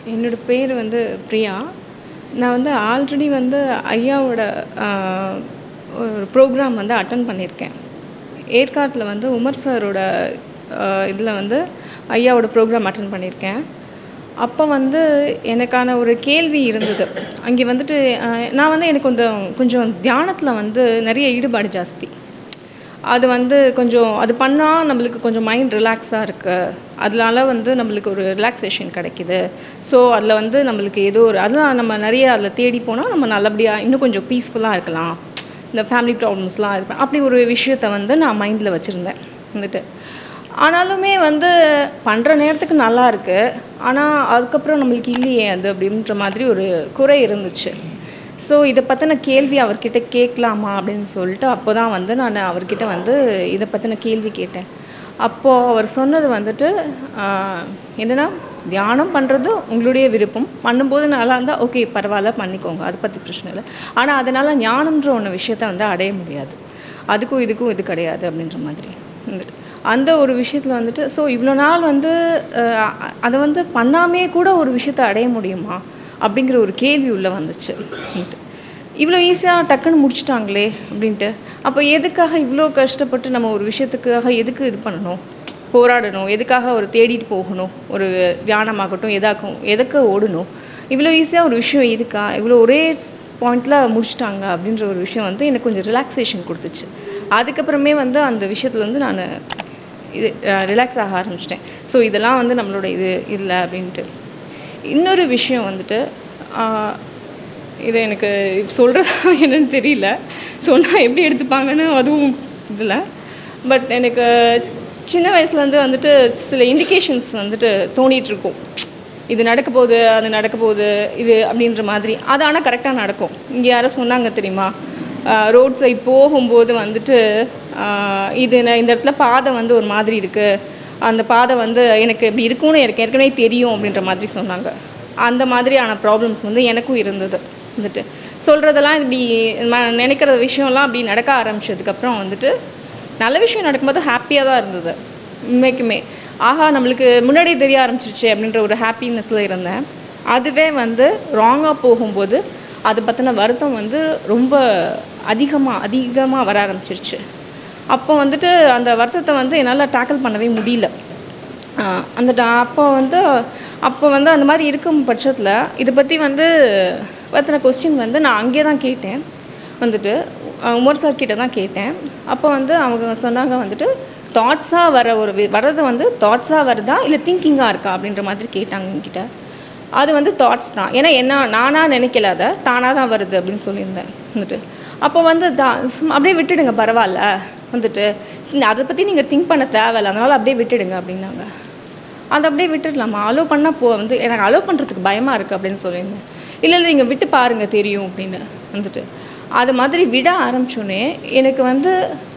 என்னோட பேர் வந்து பிரியா நான் வந்து ஆல்ரெடி வந்து ஐயாவோட ஆஹ், ஒரு ப்ரோக்ராம் வந்து அட்டன் பண்ணியிருக்கேன் ஏற்காட்டில் வந்து உமர் சாரோட இதில் வந்து ஐயாவோட ப்ரோக்ராம் அட்டன் பண்ணியிருக்கேன் அப்போ வந்து எனக்கான ஒரு கேள்வி இருந்தது அங்கே வந்துட்டு ஆஹ், நான் வந்து எனக்கு கொஞ்சம் கொஞ்சம் தியானத்தில் வந்து நிறைய ஈடுபாடு ஜாஸ்தி அது வந்து கொஞ்சம் அது பண்ணால் நம்மளுக்கு கொஞ்சம் மைண்ட் ரிலாக்ஸாக இருக்குது அதனால வந்து நம்மளுக்கு ஒரு ரிலாக்ஸேஷன் கிடைக்குது ஸோ அதில் வந்து நம்மளுக்கு ஏதோ ஒரு அதெல்லாம் நம்ம நிறைய அதில் தேடி போனால் நம்ம நல்லபடியாக இன்னும் கொஞ்சம் பீஸ்ஃபுல்லாக இருக்கலாம் இந்த ஃபேமிலி ப்ராப்ளம்ஸ்லாம் இருக்கும் அப்படி ஒரு விஷயத்தை வந்து நான் மைண்டில் வச்சுருந்தேன் வந்துட்டு ஆனாலுமே வந்து பண்ணுற நேரத்துக்கு நல்லா இருக்குது ஆனால் அதுக்கப்புறம் நம்மளுக்கு இல்லையே அது அப்படின்ற மாதிரி ஒரு குறை இருந்துச்சு ஸோ இதை பற்றின கேள்வி அவர்கிட்ட கேட்கலாமா அப்படின்னு சொல்லிட்டு அப்போ தான் வந்து நான் அவர்கிட்ட வந்து இதை பற்றின கேள்வி கேட்டேன் அப்போது அவர் சொன்னது வந்துட்டு ஆஹ், என்னன்னா தியானம் பண்ணுறது உங்களுடைய விருப்பம் பண்ணும்போது நல்லா இருந்தால் ஓகே பரவாயில்ல பண்ணிக்கோங்க அதை பற்றி பிரச்சனை இல்லை ஆனால் அதனால் ஞானம்ன்ற ஒன்று விஷயத்தை வந்து அடைய முடியாது அதுக்கும் இதுக்கும் இது கிடையாது அப்படின்ற மாதிரி வந்துட்டு அந்த ஒரு விஷயத்தில் வந்துட்டு ஸோ இவ்வளோ நாள் வந்து அஹ், அ- அதை வந்து பண்ணாமே கூட ஒரு விஷயத்தை அடைய முடியுமா அப்படிங்கிற ஒரு கேள்வி உள்ளே வந்துச்சு வந்துட்டு இவ்வளோ ஈஸியாக டக்குன்னு முடிச்சிட்டாங்களே அப்படின்ட்டு அப்போ எதுக்காக இவ்வளோ கஷ்டப்பட்டு நம்ம ஒரு விஷயத்துக்காக எதுக்கு இது பண்ணணும் போராடணும் எதுக்காக ஒரு தேடிட்டு போகணும் ஒரு தியானமாகட்டும் எதாக்கும் எதுக்கு ஓடணும் இவ்வளோ ஈஸியாக ஒரு விஷயம் இருக்கா இவ்வளோ ஒரே பாயிண்டில் முடிச்சிட்டாங்க அப்படின்ற ஒரு விஷயம் வந்து எனக்கு கொஞ்சம் ரிலாக்ஸேஷன் கொடுத்துச்சு அதுக்கப்புறமே வந்து அந்த விஷயத்துலேருந்து நான் இது ரிலாக்ஸ் ஆக ஆரம்பிச்சிட்டேன் ஸோ இதெல்லாம் வந்து நம்மளோட இது இல்லை அப்படின்ட்டு இன்னொரு விஷயம் வந்துட்டு ஆஹ், இது எனக்கு சொல்கிறதா என்னன்னு தெரியல சொன்னால் எப்படி எடுத்துப்பாங்கன்னு அதுவும் இதில் பட் எனக்கு சின்ன வயசுலேருந்து வந்துட்டு சில இண்டிகேஷன்ஸ் வந்துட்டு தோணிட்டு இருக்கும் இது நடக்க போகுது அது நடக்க போகுது இது அப்படின்ற மாதிரி அது ஆனால் கரெக்டாக நடக்கும் இங்கே யாரோ சொன்னாங்க தெரியுமா ரோட் சைட் போகும்போது வந்துட்டு ஆஹ், இது நான் இந்த இடத்துல பாதை வந்து ஒரு மாதிரி இருக்குது அந்த பாதை வந்து எனக்கு இப்படி இருக்கும்னு எனக்கு ஏற்கனவே தெரியும் அப்படின்ற மாதிரி சொன்னாங்க அந்த மாதிரியான ப்ராப்ளம்ஸ் வந்து எனக்கும் இருந்தது வந்துட்டு சொல்கிறதெல்லாம் இப்படி ம- நினைக்கிற விஷயம்லாம் அப்படி நடக்க ஆரம்பிச்சதுக்கப்புறம் வந்துட்டு நல்ல விஷயம் நடக்கும்போது ஹாப்பியாக தான் இருந்தது உண்மைக்குமே ஆஹா நம்மளுக்கு முன்னாடியே தெரிய ஆரம்பிச்சிருச்சு அப்படின்ற ஒரு ஹாப்பினஸில் இருந்தேன் அதுவே வந்து ராங்காக போகும்போது அதை பற்றின வருத்தம் வந்து ரொம்ப அதிகமாக அதிகமாக வர ஆரம்பிச்சிருச்சு அப்போ வந்துட்டு அந்த வருத்தத்தை வந்து என்னால் டேக்கிள் பண்ணவே முடியல ஆஹ் அந்த டா- அப்போ வந்து அப்போ வந்து அந்த மாதிரி இருக்கும் பட்சத்தில் இதை பற்றி வந்து பற்றின கொஸ்டின் வந்து நான் அங்கே தான் கேட்டேன் வந்துட்டு அஹ் உமர் சார் கிட்ட தான் கேட்டேன் அப்போ வந்து அவங்க சொன்னாங்க வந்துட்டு தாட்ஸாக வர ஒரு வி- வர்றது வந்து தாட்ஸாக வருதா இல்லை திங்கிங்காக இருக்கா அப்படின்ற மாதிரி கேட்டாங்க என்கிட்ட அது வந்து தாட்ஸ் தான் ஏன்னா என்ன நானாக நினைக்கல அதை தானாக தான் வருது அப்படின்னு சொல்லியிருந்தேன் வந்துட்டு அப்போ வந்து தா சும்மா அப்படியே விட்டுடுங்க பரவாயில்ல வந்துட்டு "நீ அதை பற்றி நீங்கள் திங்க் பண்ண தேவையில்ல அதனால் அப்படியே விட்டுடுங்க அப்படின்னாங்க அதை அப்படியே விட்டுடலாமா அலோவ் பண்ணால் போ வந்து எனக்கு அலோவ் பண்ணுறதுக்கு பயமாக இருக்குது அப்படின்னு சொல்லியிருந்தேன் இல்லை இல்லை நீங்கள் விட்டு பாருங்கள் தெரியும் அப்படின்னு வந்துட்டு அது மாதிரி விட ஆரம்பிச்சோன்னே எனக்கு வந்து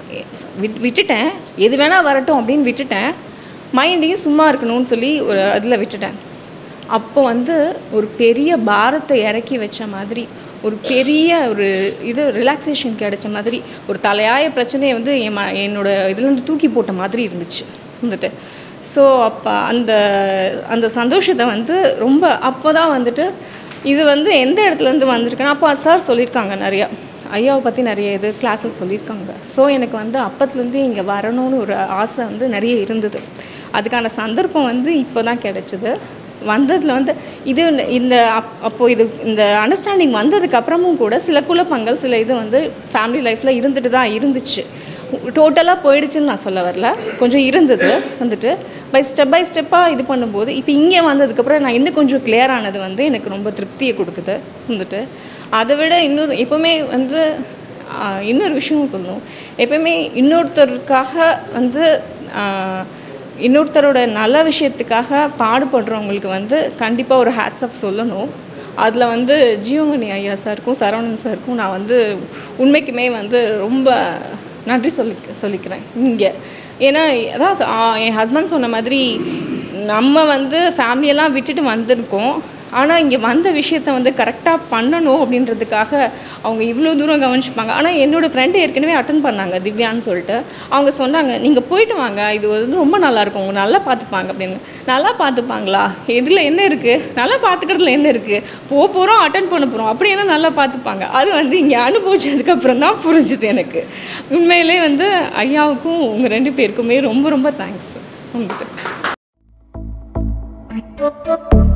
விட் விட்டுட்டேன் எது வேணால் வரட்டும் அப்படின்னு விட்டுட்டேன் மைண்டையும் சும்மா இருக்கணும்னு சொல்லி ஒரு அதில் விட்டுட்டேன் அப்போ வந்து ஒரு பெரிய பாரத்தை இறக்கி வச்ச மாதிரி ஒரு பெரிய ஒரு இது ரிலாக்ஸேஷன் கிடைச்ச மாதிரி ஒரு தலையாய பிரச்சனையை வந்து என் ம என்னோட இதுலேருந்து தூக்கி போட்ட மாதிரி இருந்துச்சு வந்துட்டு ஸோ அப்போ அந்த அந்த சந்தோஷத்தை வந்து ரொம்ப அப்போ தான் வந்துட்டு இது வந்து எந்த இடத்துலேருந்து வந்திருக்குன்னா அப்போ சார் சொல்லியிருக்காங்க நிறையா ஐயாவை பற்றி நிறைய இது கிளாஸில் சொல்லியிருக்காங்க ஸோ எனக்கு வந்து அப்பத்துலேருந்து இங்கே வரணும்னு ஒரு ஆசை வந்து நிறைய இருந்தது அதுக்கான சந்தர்ப்பம் வந்து இப்போ தான் கிடச்சிது வந்ததில் வந்து இது இந்த அப் அப்போது இது இந்த அண்டர்ஸ்டாண்டிங் வந்ததுக்கு அப்புறமும் கூட சில குழப்பங்கள் சில இது வந்து ஃபேமிலி லைஃப்பில் இருந்துட்டு தான் இருந்துச்சு டோட்டலாக போயிடுச்சுன்னு நான் சொல்ல வரல கொஞ்சம் இருந்தது வந்துட்டு பை ஸ்டெப் பை ஸ்டெப்பாக இது பண்ணும்போது இப்போ இங்கே வந்ததுக்கப்புறம் நான் இன்னும் கொஞ்சம் clear ஆனது வந்து எனக்கு ரொம்ப திருப்தியை கொடுக்குது வந்துட்டு அதை விட இன்னொரு எப்போவுமே வந்து ஆஹ், இன்னொரு விஷயம் சொல்லணும் எப்பவுமே இன்னொருத்தருக்காக வந்து ஆஹ், இன்னொருத்தரோட நல்ல விஷயத்துக்காக பாடுபடுறவங்களுக்கு வந்து கண்டிப்பாக ஒரு ஹேட்ஸ் ஆஃப் சொல்லணும் அதில் வந்து ஜீவமணி ஐயா சாருக்கும் சரவணன் சாருக்கும் நான் வந்து உண்மைக்குமே வந்து ரொம்ப நன்றி சொல்லி சொல்லிக்கிறேன் இங்கே ஏன்னா அதான் ச- ஆ, என் ஹஸ்பண்ட் சொன்ன மாதிரி நம்ம வந்து ஃபேமிலியெல்லாம் விட்டுட்டு வந்திருக்கோம் ஆனால் இங்கே வந்த விஷயத்த வந்து கரெக்டாக பண்ணணும் அப்படின்றதுக்காக அவங்க இவ்வளோ தூரம் கவனிச்சுப்பாங்க ஆனால் என்னோடய ஃப்ரெண்டு ஏற்கனவே அட்டன் பண்ணாங்க திவ்யான்னு சொல்லிட்டு அவங்க சொன்னாங்க நீங்கள் போயிட்டு வாங்க இது வந்து ரொம்ப நல்லாயிருக்கும் அவங்க நல்லா பார்த்துப்பாங்க அப்படின்னு நல்லா பார்த்துப்பாங்களா இதில் என்ன இருக்குது நல்லா பார்த்துக்கிறதுல என்ன இருக்குது போக போகிறோம் அட்டன் பண்ண போகிறோம் அப்படி என்ன நல்லா பார்த்துப்பாங்க அது வந்து இங்கே அனுபவிச்சதுக்கப்புறம் தான் புரிஞ்சுது எனக்கு உண்மையிலே வந்து ஐயாவுக்கும் உங்கள் ரெண்டு பேருக்குமே ரொம்ப ரொம்ப தேங்க்ஸ் உங்களுக்கு